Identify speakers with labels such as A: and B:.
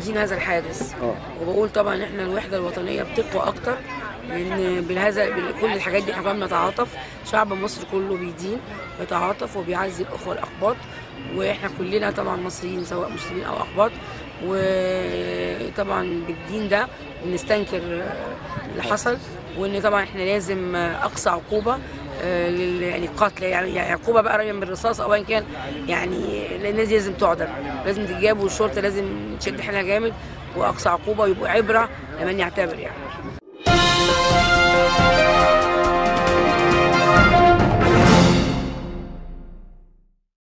A: عاوزين هذا الحادث
B: اه
A: وبقول طبعا احنا الوحده الوطنيه بتقوى اكتر لان بهذا كل الحاجات دي احنا كمان بنتعاطف شعب مصر كله بيدين بيتعاطف وبيعزي الاخوه الاقباط واحنا كلنا طبعا مصريين سواء مسلمين او اقباط وطبعا بالدين ده بنستنكر اللي حصل وان طبعا احنا لازم اقصى عقوبه آه، لل- يعني قتل يعني يعني عقوبه بقى رمي بالرصاص او ايا كان يعني الناس دي لازم تعدم لازم تتجاب والشرطه لازم تشد حيلها جامد واقصى عقوبه ويبقوا عبره لمن يعتبر يعني